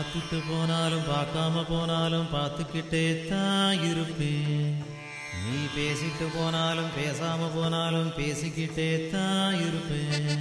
பார்த்துட்டு போனாலும் பார்க்காம போனாலும் பார்த்துக்கிட்டே தான் இருப்பேன் நீ பேசிட்டு போனாலும் பேசாம போனாலும் பேசிக்கிட்டே தான் இருப்பேன்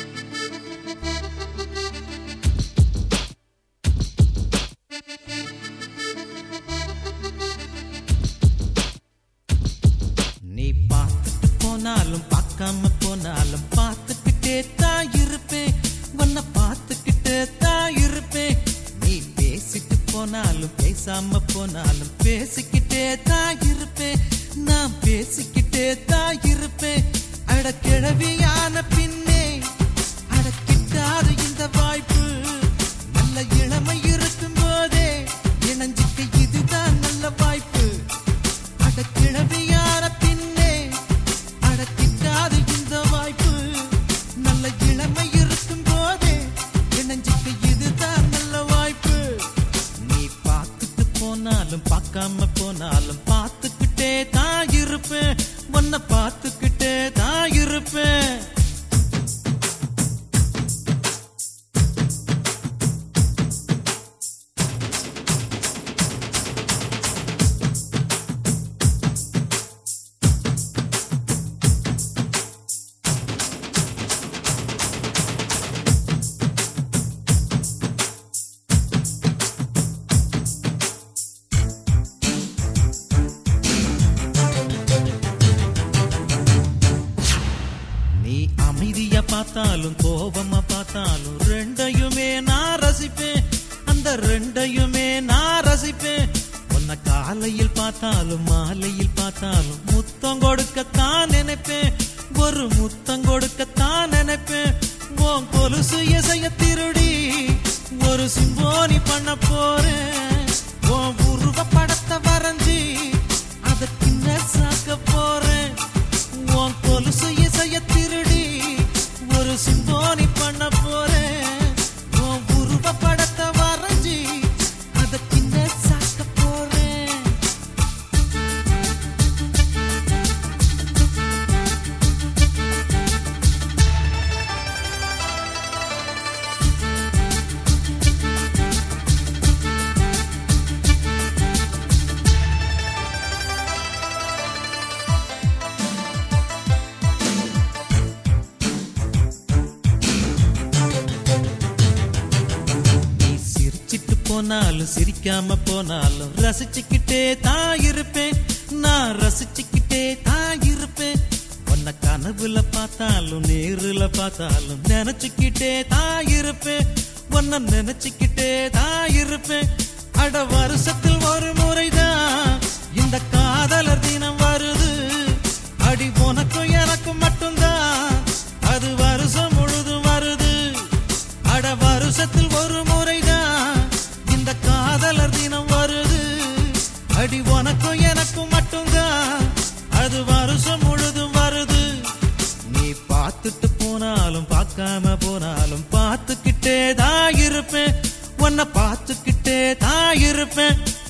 நீ பார்த்துட்டு போனாலும் பார்க்காம போனாலும் பார்த்துக்கிட்டே தான் இருப்பேன் உன்னை பார்த்துக்கிட்டே தான் இருப்பேன் நீ பேசிட்டு போனாலும் பேசாம போனாலும் பேசிக்கிட்டே தான் இருப்பேன் நான் பேசிக்கிட்டே தான் இருப்பேன் அட கிழவியான பின்னே அட கிட்டாது இந்த வாய்ப்பு நல்ல இளமை இருக்கும் போதே இணைஞ்சிக்க இதுதான் நல்ல வாய்ப்பு அட கிழவியான பின்னே அடக்கிட்டாது இந்த வாய்ப்பு நல்ல இளமை இருக்கும் போதே இணைஞ்சிக்க இதுதான் நல்ல வாய்ப்பு நீ பார்த்துட்டு போனாலும் பார்க்காம போனாலும் பார்த்துக்கிட்டே தான் இருப்பேன் உன்னை பார்த்துக்கிட்டே தான் இருப்பேன் நீ அமைதியா பார்த்தாலும் கோபமா பார்த்தாலும் ரெண்டையுமே நான் ரசிப்பேன் அந்த ரெண்டையுமே நான் ரசிப்பேன் உன்னை காலையில் பார்த்தாலும் மாலையில் பார்த்தாலும் முத்தம் கொடுக்கத்தான் நினைப்பேன் ஒரு முத்தம் கொடுக்கத்தான் நினைப்பேன் உன் கொலுசு இசைய திருடி ஒரு சிம்போனி பண்ண போறேன் உன் உருவ படத்தை வரைஞ்சி அதை பின்ன சாக்க போறேன் உன் கொலுசு இசைய திருடி ஒரு சிம்போனி பண்ண போறேன் உன் உருவ படத்தை வரைஞ்சி அதை பின்ன சாக்க போறேன் நீ சிரிச்சிட்டு போனாலும் சிரிக்காம போனாலும் ரசிச்சுக்கிட்டே தான் இருப்பேன் நான் ரசிச்சுக்கிட்டே தான் இருப்பேன் உன்னை கனவுல பார்த்தாலும் நேருல பார்த்தாலும் நினைச்சுக்கிட்டே தான் இருப்பேன் உன்னை நினைச்சுக்கிட்டே தான் இருப்பேன் அட வருஷத்தில் ஒரு முறைதான் இந்த காதலர் தினம் வருது அடி உனக்கும் எனக்கும் மட்டும்தான் அது வருஷம் முழுதும் வருது அட வருஷத்தில் ஒரு முறைதான் இந்த காதலர் தினம் வருது அடி உனக்கும் எனக்கும் மட்டும்தான் அது வருஷம் முழுதும் வருது நீ பார்த்துட்டு போனாலும் பார்க்காம போனாலும் பார்த்துக்கிட்டே தான் இருப்பேன் உன்னை பார்த்துக்கிட்டே தான் இருப்பேன்